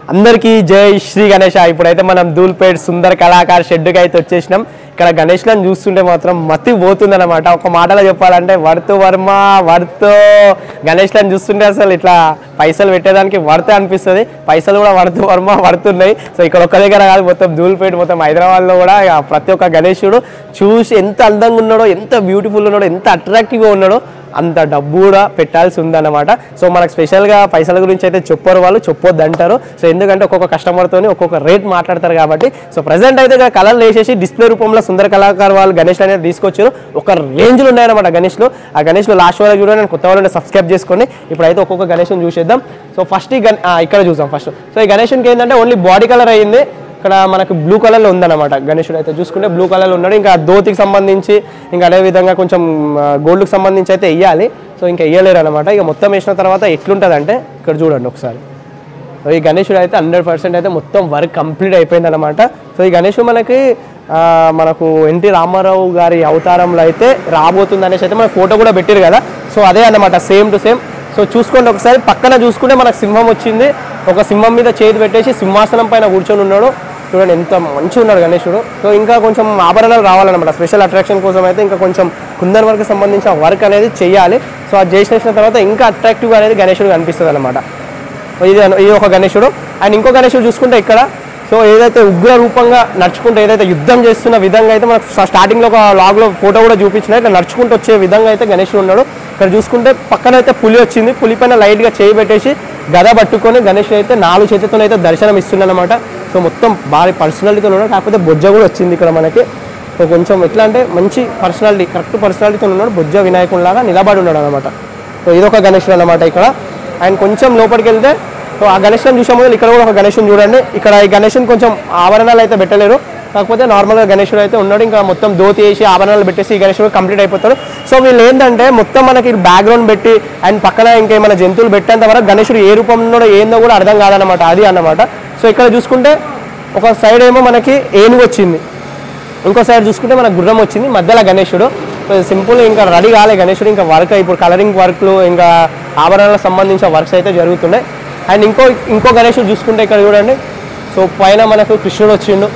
అందరికీ జై శ్రీ గణేష ఇప్పుడైతే మనం ధూల్పేట్ సుందర కళాకార్ షెడ్కి అయితే వచ్చేసినాం ఇక్కడ గణేష్లను చూస్తుంటే మాత్రం మతి పోతుందన్నమాట ఒక మాటలో చెప్పాలంటే వర్త్ వర్మ వర్త్ గణేష్లను చూస్తుంటే అసలు ఇట్లా పైసలు పెట్టేదానికి వర్త్ అనిపిస్తుంది పైసలు కూడా వర్త్ వర్మ వర్తున్నాయి సో ఇక్కడ ఒక్క దగ్గర కాదు మొత్తం ధూల్పేట్ మొత్తం హైదరాబాద్లో కూడా ఇక ప్రతి ఒక్క గణేశుడు చూసి ఎంత అందంగా ఉన్నాడో ఎంత బ్యూటిఫుల్ ఉన్నాడో ఎంత అట్రాక్టివ్గా ఉన్నాడో అంత డబ్బు కూడా పెట్టాల్సి ఉందన్నమాట సో మనకు స్పెషల్గా పైసల గురించి అయితే చెప్పరు వాళ్ళు చెప్పొద్దు అంటారు సో ఎందుకంటే ఒక్కొక్క కస్టమర్తోని ఒక్కొక్క రేట్ మాట్లాడతారు కాబట్టి సో ప్రజెంట్ అయితే ఇక్కడ కలర్లు వేసేసి డిస్ప్లే రూపంలో సుందర కళాకారు వాళ్ళు గణేష్ అనేది తీసుకొచ్చారు ఒక రేంజ్లో ఉన్నాయన్నమాట గణేష్లు ఆ గణేష్లు లాస్ట్ వరకు చూడండి నేను కొత్త వాళ్ళని సబ్స్క్రైబ్ చేసుకోండి ఇప్పుడైతే ఒక్కొక్క గణేష్ని చూసేద్దాం సో ఫస్ట్ ఈ గణ ఆ, ఇక్కడ చూసాం ఫస్ట్ సో ఈ గణేష్కి ఏంటంటే ఓన్లీ బాడీ కలర్ అయ్యింది ఇక్కడ మనకు బ్లూ కలర్లో ఉందన్నమాట గణేశుడు అయితే చూసుకుంటే బ్లూ కలర్లో ఉన్నాడు ఇంకా ధోతికి సంబంధించి ఇంకా అదే విధంగా కొంచెం గోల్డ్కి సంబంధించి అయితే వెయ్యాలి సో ఇంకా వెయ్యలేరు అనమాట ఇక మొత్తం వేసిన తర్వాత ఎట్లుంటుంది అంటే ఇక్కడ చూడండి ఒకసారి సో ఈ గణేశుడు అయితే హండ్రెడ్ పర్సెంట్ అయితే మొత్తం వర్క్ కంప్లీట్ అయిపోయింది అనమాట సో ఈ గణేశుడు మనకి ఆ, మనకు ఎన్టీ రామారావు గారి అవతారంలో అయితే రాబోతుంది అనేసి అయితే మన ఫోటో కూడా పెట్టారు కదా సో అదే అన్నమాట సేమ్ టు సేమ్ సో చూసుకోండి ఒకసారి పక్కన చూసుకుంటే మనకు సింహం వచ్చింది ఒక సింహం మీద చేతి పెట్టేసి సింహాసనం పైన కూర్చొని ఉన్నాడు చూడండి ఎంత మంచిగా ఉన్నాడు గణేశుడు సో ఇంకా కొంచెం ఆభరణాలు రావాలన్నమాట స్పెషల్ అట్రాక్షన్ కోసం అయితే ఇంకా కొంచెం కుందన్ వర్క్ సంబంధించిన వర్క్ అనేది చేయాలి సో అది చేసిన తర్వాత ఇంకా అట్రాక్టివ్గా అనేది గణేశుడు కనిపిస్తుంది అనమాట ఇది అను- ఇది ఒక గణేశుడు అండ్ ఇంకో గణేశుడు చూసుకుంటే ఇక్కడ సో ఏదైతే ఉగ్ర రూపంగా నడుచుకుంటూ ఏదైతే యుద్ధం చేస్తున్న విధంగా అయితే మనకు స్టా- స్టార్టింగ్లో ఒక లాగ్లో ఫోటో కూడా చూపించిన ఇట్లా నడుచుకుంటూ వచ్చే విధంగా అయితే గణేశుడు ఉన్నాడు ఇక్కడ చూసుకుంటే పక్కన అయితే పులి వచ్చింది పులి పైన లైట్గా చేయి పెట్టేసి గద పట్టుకొని గణేశుడు అయితే నాలుగు చేతితో అయితే దర్శనం ఇస్తుందన్నమాట సో మొత్తం భారీ పర్సనాలిటీతో ఉన్నాడు కాకపోతే బొజ్జ కూడా వచ్చింది ఇక్కడ మనకి సో కొంచెం ఎట్లా అంటే మంచి పర్సనాలిటీ కరెక్ట్ పర్సనాలిటీతో ఉన్నాడు బొజ్జ వినాయకుడిలాగా నిలబడి ఉన్నాడు అనమాట సో ఇదొక గణేశుడు అనమాట ఇక్కడ అండ్ కొంచెం లోపలికి వెళ్తే సో ఆ గణేశం చూసే ముందు ఇక్కడ కూడా ఒక గణేశం చూడండి ఇక్కడ ఈ గణేశం కొంచెం ఆభరణాలు అయితే పెట్టలేరు కాకపోతే నార్మల్గా గణేశుడు అయితే ఉన్నాడు ఇంకా మొత్తం దోతి వేసి ఆభరణాలు పెట్టేసి ఈ గణేశుడు కంప్లీట్ అయిపోతాడు సో వీళ్ళు ఏంటంటే మొత్తం మనకి బ్యాక్గ్రౌండ్ పెట్టి అండ్ పక్కన ఇంకేమైనా జంతువులు పెట్టేంత వరకు గణేశుడు ఏ రూపంలో ఉన్నాడో ఏందో కూడా అర్థం కాదనమాట అది అన్నమాట సో ఇక్కడ చూసుకుంటే ఒక సైడ్ ఏమో మనకి ఏనుగు వచ్చింది ఇంకో సైడ్ చూసుకుంటే మనకు గుర్రం వచ్చింది మధ్యలో గణేశుడు సో సింపుల్ ఇంకా రెడీ కాలే గణేశుడు ఇంకా వర్క్ ఇప్పుడు కలరింగ్ వర్క్లు ఇంకా ఆభరణాలకు సంబంధించిన వర్క్స్ అయితే జరుగుతున్నాయి అండ్ ఇంకో ఇంకో గణేశుడు చూసుకుంటే ఇక్కడ చూడండి సో పైన మనకు కృష్ణుడు వచ్చిండు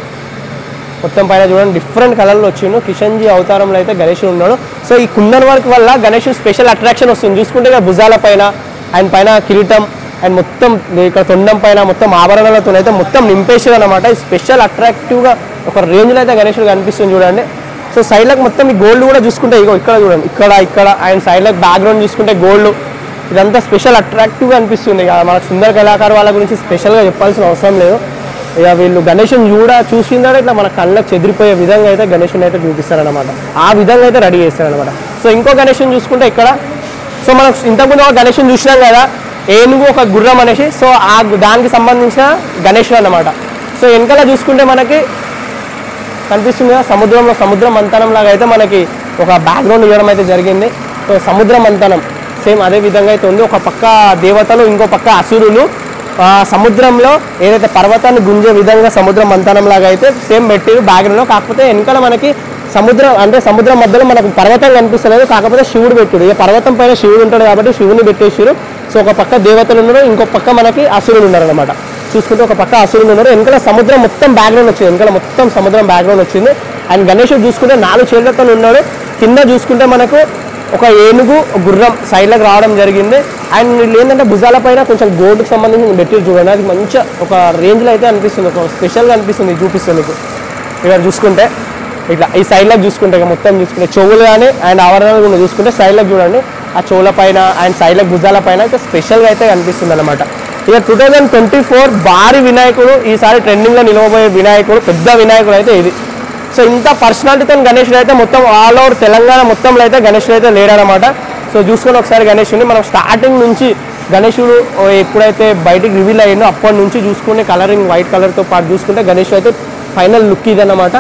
మొత్తం పైన చూడండి డిఫరెంట్ కలర్లో వచ్చిండు కిషన్జీ అవతారంలో అయితే గణేశుడు ఉన్నాడు సో ఈ కుందన్ వర్క్ వల్ల గణేశుడు స్పెషల్ అట్రాక్షన్ వస్తుంది చూసుకుంటే ఇక్కడ భుజాల పైన అండ్ పైన కిరీటం అండ్ మొత్తం ఇక్కడ తొండం పైన మొత్తం ఆభరణాలతో అయితే మొత్తం నింపేసాడు అనమాట ఈ స్పెషల్ అట్రాక్టివ్గా ఒక రేంజ్లో అయితే గణేశుడు కనిపిస్తుంది చూడండి సో సైడ్లకు మొత్తం ఈ గోల్డ్ కూడా చూసుకుంటే ఇగో ఇక్కడ చూడండి ఇక్కడ ఇక్కడ అండ్ సైడ్లకు బ్యాక్గ్రౌండ్ చూసుకుంటే గోల్డ్ ఇదంతా స్పెషల్ అట్రాక్టివ్గా అనిపిస్తుంది ఇక మనకు సుందర కళాకారు వాళ్ళ గురించి స్పెషల్గా చెప్పాల్సిన అవసరం లేదు ఇక వీళ్ళు గణేషుని చూడ చూసిందా ఇట్లా మన కళ్ళకు చెదిరిపోయే విధంగా అయితే గణేషుని అయితే చూపిస్తారనమాట ఆ విధంగా అయితే రెడీ చేస్తారనమాట సో ఇంకో గణేషుని చూసుకుంటే ఇక్కడ సో మనం ఇంతకుముందు ఒక గణేషుని చూసినాం కదా ఏనుగు ఒక గుర్రం అనేసి సో ఆ గు- దానికి సంబంధించిన గణేషుడు అన్నమాట సో వెనకాల చూసుకుంటే మనకి కనిపిస్తుంది కదా సముద్రంలో సముద్రం మంతనం లాగా అయితే మనకి ఒక బ్యాక్గ్రౌండ్ ఇవ్వడం అయితే జరిగింది సో సముద్ర మంతనం సేమ్ అదే విధంగా అయితే ఉంది ఒక పక్క దేవతలు ఇంకో పక్క అసురులు ఆ సముద్రంలో ఏదైతే పర్వతాన్ని గుంజే విధంగా సముద్రం మంతనం లాగా అయితే సేమ్ పెట్టారు బ్యాక్గ్రౌండ్లో కాకపోతే వెనకాల మనకి సముద్రం అంటే సముద్రం మధ్యలో మనకు పర్వతం కనిపిస్తలేదు కాకపోతే శివుడు పెట్టాడు ఇక పర్వతం పైన శివుడు ఉంటాడు కాబట్టి శివుని పెట్టేసారు సో ఒక పక్క దేవతలు ఉన్నారు ఇంకో పక్క మనకి అసురులు ఉన్నారు అనమాట చూసుకుంటే ఒక పక్క అసురులు ఉన్నారు వెనకాల సముద్రం మొత్తం బ్యాక్గ్రౌండ్ వచ్చింది వెనకాల మొత్తం సముద్రం బ్యాక్గ్రౌండ్ వచ్చింది అండ్ గణేశుడు చూసుకుంటే నాలుగు చేతులతో ఉన్నాడు కింద చూసుకుంటే మనకు ఒక ఏనుగు ఒక గుర్రం సైడ్లకు రావడం జరిగింది అండ్ వీళ్ళు ఏంటంటే భుజాల పైన కొంచెం గోల్డ్కి సంబంధించిన మెటీరియల్ చూడండి అది మంచిగా ఒక రేంజ్లో అయితే అనిపిస్తుంది ఒక స్పెషల్గా అనిపిస్తుంది ఇది చూపిస్తుంది మీకు ఇక్కడ చూసుకుంటే ఇట్లా ఈ సైడ్లకు చూసుకుంటే ఇక మొత్తం చూసుకుంటే చెవులు కానీ అండ్ ఆవరణలు కూడా చూసుకుంటే సైడ్లకు చూడండి ఆ చెవుల పైన అండ్ సైడ్లకు భుజాల పైన అయితే స్పెషల్గా అయితే కనిపిస్తుంది అనమాట ఇక టూ థౌజండ్ ట్వంటీ ఫోర్ భారీ వినాయకుడు ఈసారి ట్రెండింగ్లో నిలవబోయే వినాయకుడు పెద్ద వినాయకుడు అయితే ఇది సో ఇంత పర్సనాలిటీతో గణేశుడు అయితే మొత్తం ఆల్ ఓవర్ తెలంగాణ మొత్తంలో అయితే గణేశుడు అయితే లేడనమాట సో చూసుకొని ఒకసారి గణేశుడిని మనం స్టార్టింగ్ నుంచి గణేశుడు ఓ ఎప్పుడైతే బయటికి రివీల్ అయ్యిందో అప్పటి నుంచి చూసుకుని కలరింగ్ వైట్ కలర్తో పాటు చూసుకుంటే గణేశుడు అయితే ఫైనల్ లుక్ ఇదన్నమాట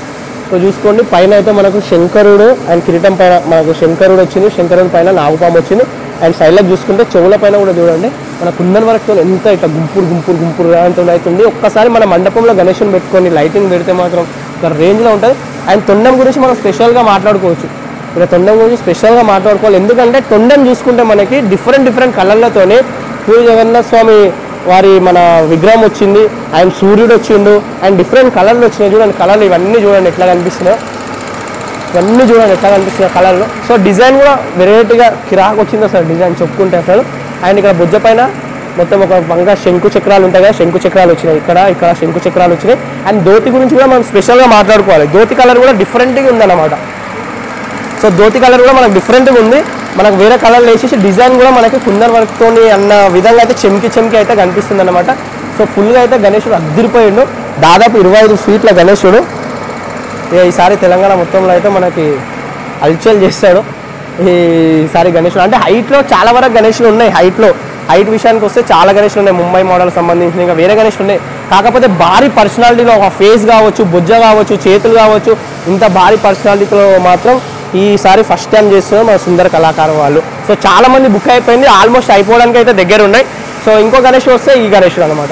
సో చూసుకోండి పైన అయితే మనకు శంకరుడు అండ్ కిరీటం పైన మనకు శంకరుడు వచ్చింది శంకరుడు పైన నాగుపాము వచ్చింది అండ్ సైడ్లకు చూసుకుంటే చెవుల పైన కూడా చూడండి మన కుందన్ వరకు ఎంత ఇట్లా గుంపురు గుంపురు గుంపురు అంత అవుతుంది ఒక్కసారి మన మండపంలో గణేశుని పెట్టుకొని లైటింగ్ పెడితే మాత్రం ఒక రేంజ్లో ఉంటుంది అండ్ తొండం గురించి మనం స్పెషల్గా మాట్లాడుకోవచ్చు ఇక్కడ తొండం గురించి స్పెషల్గా మాట్లాడుకోవాలి ఎందుకంటే తొండం చూసుకుంటే మనకి డిఫరెంట్ డిఫరెంట్ కలర్లతోనే పూరి జగన్నాథ స్వామి వారి మన విగ్రహం వచ్చింది ఆయన సూర్యుడు వచ్చిండు అండ్ డిఫరెంట్ కలర్లు వచ్చినాయి చూడండి కలర్లు ఇవన్నీ చూడండి ఎట్లా కనిపిస్తున్నాయో ఇవన్నీ చూడండి ఎట్లా కనిపిస్తున్నాయి కలర్లో సో డిజైన్ కూడా వెరైటీగా కిరాక్ వచ్చింది అసలు డిజైన్ చెప్పుకుంటే అసలు అండ్ ఇక్కడ బుజ్జ పైన మొత్తం ఒక వంగ శంకు చక్రాలు ఉంటాయి కదా శంకు చక్రాలు వచ్చినాయి ఇక్కడ ఇక్కడ శంకు చక్రాలు వచ్చినాయి అండ్ ధోతి గురించి కూడా మనం స్పెషల్గా మాట్లాడుకోవాలి ధోతి కలర్ కూడా డిఫరెంట్గా ఉందన్నమాట సో ధోతి కలర్ కూడా మనకు డిఫరెంట్గా ఉంది మనకు వేరే కలర్ వేసేసి డిజైన్ కూడా మనకి కుందన్ వర్క్తో అన్న విధంగా అయితే చెంకి చెంకి అయితే కనిపిస్తుంది అనమాట సో ఫుల్గా అయితే గణేశుడు అద్దరిపోయిండు దాదాపు ఇరవై ఐదు ఫీట్ల గణేశుడు ఇక ఈసారి తెలంగాణ మొత్తంలో అయితే మనకి అల్చల్ చేస్తాడు ఈసారి గణేశుడు అంటే హైట్లో చాలా వరకు గణేశులు ఉన్నాయి హైట్లో హైట్ విషయానికి వస్తే చాలా గణేశులు ఉన్నాయి ముంబై మోడల్ సంబంధించిన ఇంకా వేరే గణేశులు ఉన్నాయి కాకపోతే భారీ పర్సనాలిటీలో ఒక ఫేస్ కావచ్చు బుజ్జ కావచ్చు చేతులు కావచ్చు ఇంత భారీ పర్సనాలిటీలో మాత్రం ఈసారి ఫస్ట్ టైం చేస్తున్నారు మన సుందర కళాకారం వాళ్ళు సో చాలా మంది బుక్ అయిపోయింది ఆల్మోస్ట్ అయిపోవడానికి అయితే దగ్గర ఉన్నాయి సో ఇంకో గణేశుడు వస్తే ఈ గణేశుడు అనమాట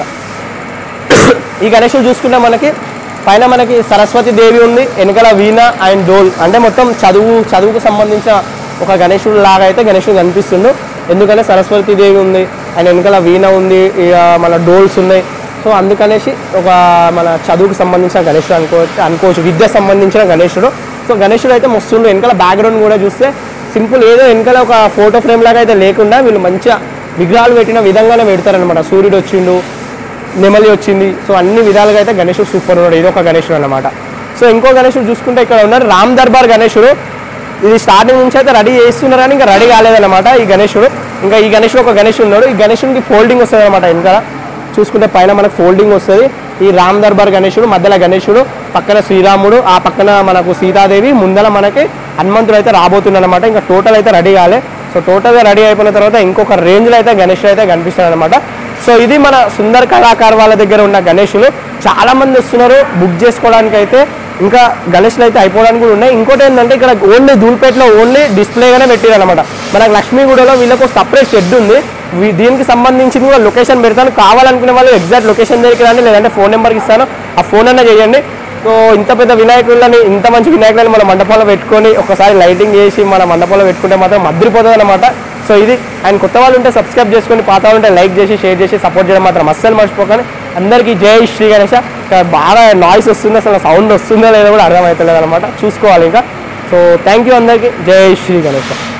ఈ గణేశుడు చూసుకుంటే మనకి పైన మనకి సరస్వతి దేవి ఉంది వెనకాల వీణ అండ్ డోల్ అంటే మొత్తం చదువు చదువుకు సంబంధించిన ఒక గణేశుడు లాగా అయితే గణేశుడు కనిపిస్తుండు ఎందుకంటే సరస్వతి దేవి ఉంది అండ్ వెనకాల వీణ ఉంది ఇక మన డోల్స్ ఉన్నాయి సో అందుకనేసి ఒక మన చదువుకు సంబంధించిన గణేశుడు అనుకో అనుకోవచ్చు విద్య సంబంధించిన గణేశుడు సో గణేశుడు అయితే మస్తుండు వెనకాల బ్యాక్గ్రౌండ్ కూడా చూస్తే సింపుల్ ఏదో వెనకాల ఒక ఫోటో ఫ్రేమ్ లాగా అయితే లేకుండా వీళ్ళు మంచిగా విగ్రహాలు పెట్టిన విధంగానే పెడతారనమాట సూర్యుడు వచ్చిండు నెమలి వచ్చింది సో అన్ని విధాలుగా అయితే గణేశుడు సూపర్ ఉన్నాడు ఇది ఒక గణేశుడు అన్నమాట సో ఇంకో గణేశుడు చూసుకుంటే ఇక్కడ ఉన్నారు రామ్ దర్బార్ గణేశుడు ఇది స్టార్టింగ్ నుంచి అయితే రెడీ చేస్తున్నారు కానీ ఇంకా రెడీ కాలేదన్నమాట ఈ గణేశుడు ఇంకా ఈ గణేశుడు ఒక గణేశుడు ఉన్నాడు ఈ గణేశుడికి ఫోల్డింగ్ వస్తుంది అనమాట ఇంకా చూసుకుంటే పైన మనకు ఫోల్డింగ్ వస్తుంది ఈ రామ్ దర్బార్ గణేశుడు మధ్యలో గణేశుడు పక్కన శ్రీరాముడు ఆ పక్కన మనకు సీతాదేవి ముందర మనకి హనుమంతుడు అయితే రాబోతున్నాడు అనమాట ఇంకా టోటల్ అయితే రెడీ కాలే సో టోటల్గా రెడీ అయిపోయిన తర్వాత ఇంకొక రేంజ్లో అయితే గణేశుడు అయితే కనిపిస్తాడు అనమాట సో ఇది మన సుందర్ కళాకార్ వాళ్ళ దగ్గర ఉన్న గణేశులు చాలా మంది వస్తున్నారు బుక్ చేసుకోవడానికి అయితే ఇంకా గణేష్లు అయితే అయిపోవడానికి కూడా ఉన్నాయి ఇంకోటి ఏంటంటే ఇక్కడ ఓన్లీ ధూల్పేటలో ఓన్లీ డిస్ప్లేగానే పెట్టారు అనమాట మనకు లక్ష్మీగూడలో వీళ్ళకు సపరేట్ షెడ్ ఉంది వీ- దీనికి సంబంధించి కూడా లొకేషన్ పెడతాను కావాలనుకునే వాళ్ళు ఎగ్జాక్ట్ లొకేషన్ దగ్గరికి రండి లేదంటే ఫోన్ నెంబర్కి ఇస్తాను ఆ ఫోన్ అన్న చేయండి సో ఇంత పెద్ద వినాయకులని ఇంత మంచి వినాయకులని మన మండపంలో పెట్టుకొని ఒకసారి లైటింగ్ చేసి మన మండపంలో పెట్టుకుంటే మాత్రం మద్రిపోతుంది అనమాట సో ఇది అండ్ కొత్త వాళ్ళు ఉంటే సబ్స్క్రైబ్ చేసుకొని పాత వాళ్ళు ఉంటే లైక్ చేసి షేర్ చేసి సపోర్ట్ చేయడం మాత్రం అస్సలు మర్చిపోకండి అందరికీ జై శ్రీ గణేష ఇక్కడ బాగా నాయిస్ వస్తుంది అసలు సౌండ్ వస్తుందో లేదో కూడా అర్థమవుతలేదు అనమాట చూసుకోవాలి ఇంకా సో థ్యాంక్ యూ అందరికీ జై శ్రీ గణేష